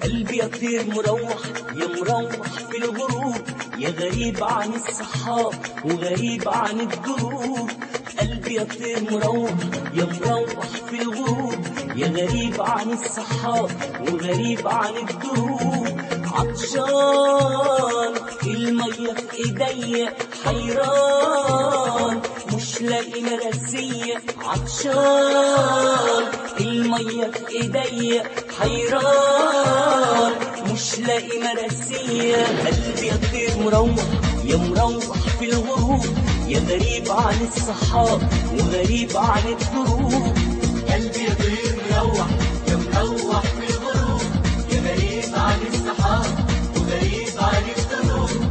قلبي يطير مروح يا مروح في الغروب يا غريب عن الصحاب وغريب عن الدروب قلبي يطير مروح يا مروح في الغروب يا غريب عن الصحاب وغريب عن الدروب عطشان المية في ايديا حيران مش لاقي مرسية عطشان المية في ايديا حيران مش لاقي مرسية قلبي يطير مروح يا مروح في الغروب يا غريب عن الصحاب وغريب عن الدروب قلبي يطير مروح يا مروح في الغروب يا غريب عن السحاب وغريب عن الذنوب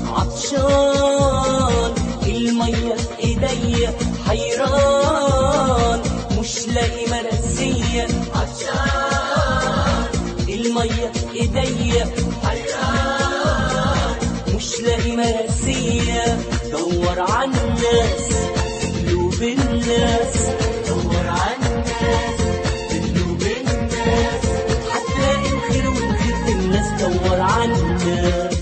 عطشان المية في ايديا حيران مش لاقي مرسية عطشان المية في ايديا حيران مش لاقي مرسية دور على الناس قلوب الناس دور على الناس قلوب الناس هتلاقي الخير والخير في الناس دور على الناس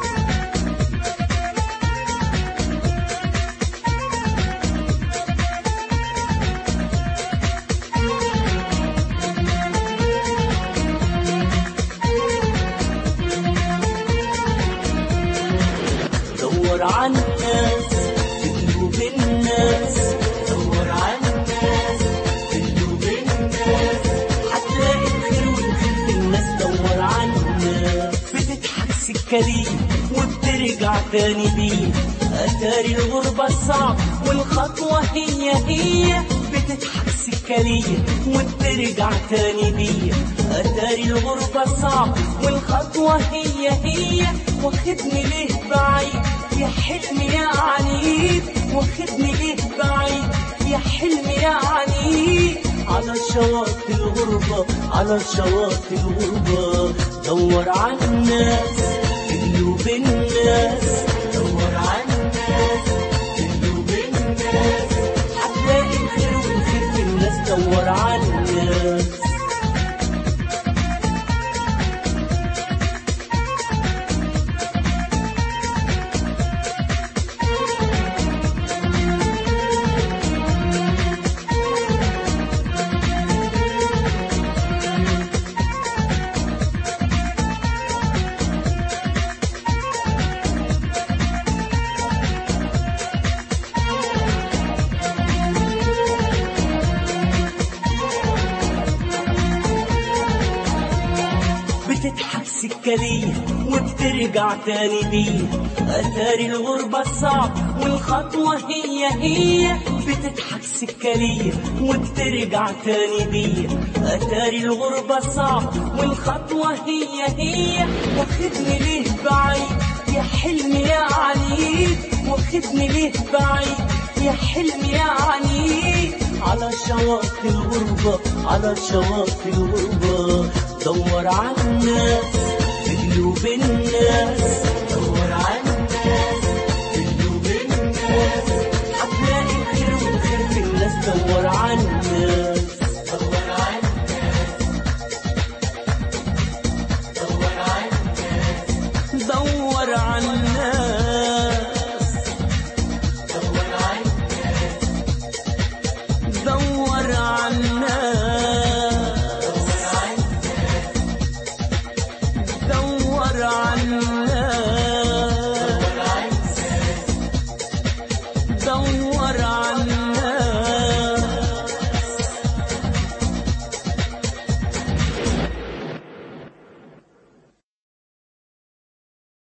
دور على الناس قلوب الناس دور على الناس قلوب الناس هتلاقي الخير والخير في الناس دور على الناس بتضحك سكرية وبترجع تاني بيه أتاري الغربة صعب والخطوة هي هي بتضحك سكرية وبترجع تاني بيه أتاري الغربة صعب والخطوة هي هي واخدني ليه بعيد يا حلمي يا عنيد واخدني ليه بعيد يا حلمي يا عنيد على شواطئ الغربة على شواطئ الغربة دور على الناس قلوب الناس دور على الناس قلوب الناس هتلاقي الخير والخير في الناس دور على الناس بتضحك سكرية وبترجع تاني بيه أتاري الغربة صعب والخطوة هي هي بتضحك سكرية وبترجع تاني بيه أتاري الغربة صعب والخطوة هي هي واخدني ليه بعيد يا حلمي يا عنيد واخدني ليه بعيد يا حلمي يا عنيد على شواطئ الغربة على شواطئ الغربة دور على الناس قلوب الناس